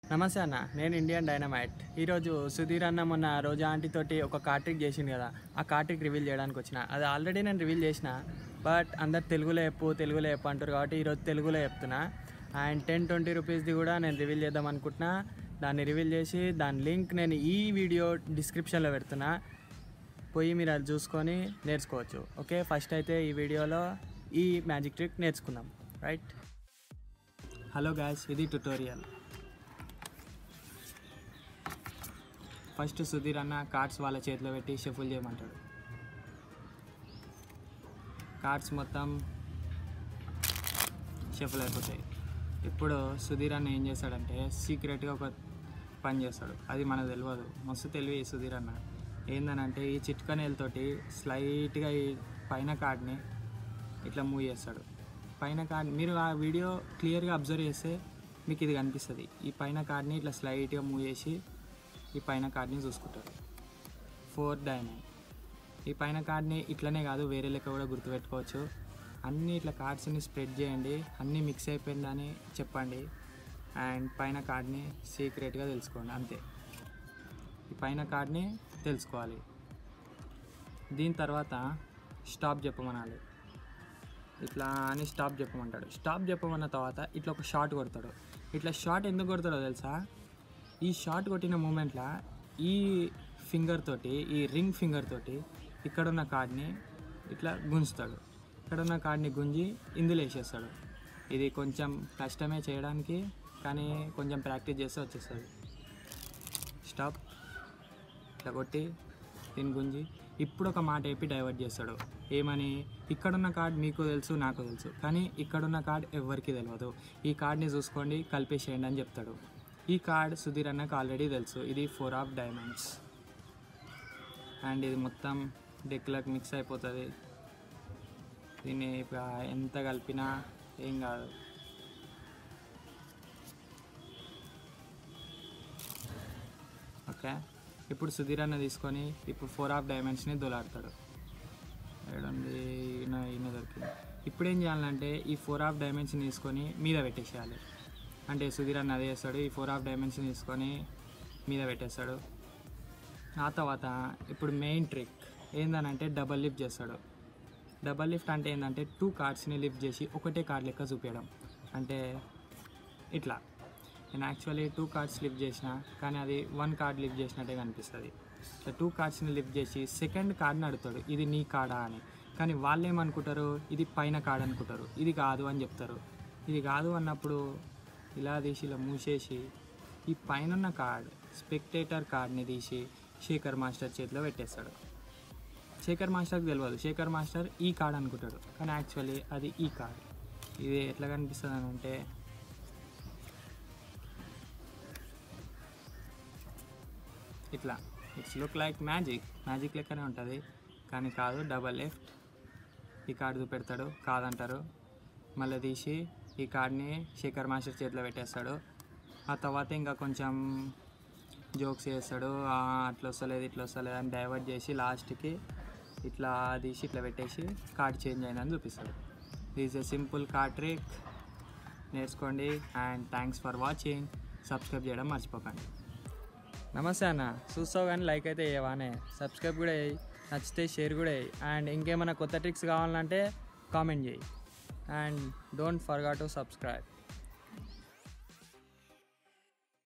నమస్తే అన్న నేను ఇండియన్ డైనమైట్ ఈరోజు సుధీర్ అన్న మొన్న రోజా ఆంటీ తోటి ఒక కార్ట్రిక్ చేసిండు కదా ఆ కార్ట్రిక్ రివీల్ చేయడానికి వచ్చిన అది ఆల్రెడీ నేను రివీల్ చేసిన బట్ అందరు తెలుగులో చెప్పు తెలుగులో చెప్పు అంటారు కాబట్టి ఈరోజు తెలుగులో చెప్తున్నా అండ్ టెన్ ట్వంటీ రూపీస్ది కూడా నేను రివీల్ చేద్దాం అనుకుంటున్నా దాన్ని రివీల్ చేసి దాని లింక్ నేను ఈ వీడియో డిస్క్రిప్షన్లో పెడుతున్నా పోయి మీరు అది చూసుకొని నేర్చుకోవచ్చు ఓకే ఫస్ట్ అయితే ఈ వీడియోలో ఈ మ్యాజిక్ ట్రిక్ నేర్చుకుందాం రైట్ హలో గాయస్ ఇది ట్యుటోరియల్ ఫస్ట్ సుధీర్ అన్న కార్డ్స్ వాళ్ళ చేతిలో పెట్టి షఫుల్ చేయమంటాడు కార్డ్స్ మొత్తం షఫుల్ అయిపోతాయి ఇప్పుడు సుధీర్ అన్న ఏం చేస్తాడంటే సీక్రెట్గా ఒక పని చేస్తాడు అది మనకు తెలియదు మస్తు తెలివి సుధీర్ అన్న ఏందనంటే ఈ చిట్కనేలతోటి స్లైట్గా ఈ పైన కార్డ్ని ఇట్లా మూవ్ చేస్తాడు పైన కార్డ్ మీరు ఆ వీడియో క్లియర్గా అబ్జర్వ్ చేస్తే మీకు ఇది కనిపిస్తుంది ఈ పైన కార్డ్ని ఇట్లా స్లైట్గా మూవ్ చేసి ఈ పైన కార్డ్ని చూసుకుంటారు ఫోర్ డైమండ్ ఈ పైన కార్డ్ని ఇట్లనే కాదు వేరే లెక్క కూడా గుర్తుపెట్టుకోవచ్చు అన్ని ఇట్లా కార్డ్స్ని స్ప్రెడ్ చేయండి అన్నీ మిక్స్ అయిపోయిందని చెప్పండి అండ్ పైన కార్డ్ని సీక్రెట్గా తెలుసుకోండి అంతే ఈ పైన కార్డ్ని తెలుసుకోవాలి దీని తర్వాత స్టాప్ చెప్పమనాలి ఇట్లా అని స్టాప్ చెప్పమంటాడు స్టాప్ చెప్పమన్న తర్వాత ఇట్లా ఒక షాట్ కొడతాడు ఇట్లా షాట్ ఎందుకు కొడతాడో తెలుసా ఈ షాట్ కొట్టిన మూమెంట్లో ఈ ఫింగర్ తోటి ఈ రింగ్ ఫింగర్ తోటి ఇక్కడ ఉన్న కార్డ్ని ఇట్లా గుంజుతాడు ఇక్కడ ఉన్న కార్డ్ని గుంజి ఇందులో వేసేస్తాడు ఇది కొంచెం కష్టమే చేయడానికి కానీ కొంచెం ప్రాక్టీస్ చేస్తే వచ్చేస్తుంది స్టాప్ ఇట్లా కొట్టి దీని గుంజి ఇప్పుడు ఒక మాట చెప్పి డైవర్ట్ చేస్తాడు ఏమని ఇక్కడున్న కార్డ్ మీకు తెలుసు నాకు తెలుసు కానీ ఇక్కడున్న కార్డ్ ఎవరికి తెలియదు ఈ కార్డ్ని చూసుకోండి కలిపేసేయండి అని చెప్తాడు ఈ కార్డ్ సుధీర్ అన్నకు ఆల్రెడీ తెలుసు ఇది ఫోర్ ఆఫ్ డైమండ్స్ అండ్ ఇది మొత్తం డెక్లకు మిక్స్ అయిపోతుంది దీన్ని ఇక ఎంత కలిపినా ఏం కాదు ఓకే ఇప్పుడు సుధీర్ అన్న తీసుకొని ఇప్పుడు ఫోర్ ఆఫ్ డైమండ్స్ని దొలాడతాడు ఏడుంది ఈయన ఈయన దొరికింది ఇప్పుడు ఏం చేయాలంటే ఈ ఫోర్ ఆఫ్ డైమండ్స్ని తీసుకొని మీద పెట్టేసేయాలి అంటే సుధీర్ అన్న అదే చేస్తాడు ఈ ఫోర్ ఆఫ్ డైమండ్స్ని తీసుకొని మీద పెట్టేస్తాడు ఆ తర్వాత ఇప్పుడు మెయిన్ ట్రిక్ ఏందనంటే డబల్ లిఫ్ట్ చేస్తాడు డబల్ లిఫ్ట్ అంటే ఏంటంటే టూ కార్డ్స్ని లిఫ్ట్ చేసి ఒకటే కార్డ్ లెక్క చూపించడం అంటే ఇట్లా నేను యాక్చువల్లీ టూ కార్డ్స్ లిఫ్ట్ చేసిన కానీ అది వన్ కార్డ్ లిఫ్ట్ చేసినట్టే కనిపిస్తుంది ఇట్లా టూ కార్డ్స్ని లిఫ్ట్ చేసి సెకండ్ కార్డ్ని అడుగుతాడు ఇది నీ కార్డా అని కానీ వాళ్ళు ఏమనుకుంటారు ఇది పైన కార్డ్ అనుకుంటారు ఇది కాదు అని చెప్తారు ఇది కాదు అన్నప్పుడు ఇలా తీసి ఇలా మూసేసి ఈ పైన కార్డ్ స్పెక్టేటర్ కార్డ్ని తీసి శేఖర్ మాస్టర్ చేతిలో పెట్టేస్తాడు శేఖర్ మాస్టర్కి తెలియదు శేఖర్ మాస్టర్ ఈ కార్డ్ అనుకుంటాడు కానీ యాక్చువల్లీ అది ఈ కార్డ్ ఇది ఎట్లా కనిపిస్తుంది అని అంటే ఇట్లా it's look like magic magic లెక్కనే ఉంటుంది కానీ కాదు డబల్ లెఫ్ట్ ఈ కార్డు చూపెడతాడు కాదంటారు మళ్ళీ తీసి ఈ కార్డ్ని శేఖర్ మాస్టర్ చేతిలో పెట్టేస్తాడు ఆ తర్వాత ఇంకా కొంచెం జోక్స్ చేస్తాడు "ఆ, అట్లా వస్తలేదు ఇట్లా వస్తలేదు అని డైవర్ట్ చేసి లాస్ట్కి ఇట్లా తీసి ఇట్లా పెట్టేసి కార్డ్ చేంజ్ అయిందని చూపిస్తాడు is a simple card trick నేర్చుకోండి and thanks for watching subscribe చేయడం మర్చిపోకండి నమస్తే అన్న చూస్తావు కానీ లైక్ అయితే చేయవానే సబ్స్క్రైబ్ కూడా చేయి నచ్చితే షేర్ కూడా చేయి అండ్ ఇంకేమైనా కొత్త ట్రిక్స్ కావాలంటే కామెంట్ చేయి and don't forget to subscribe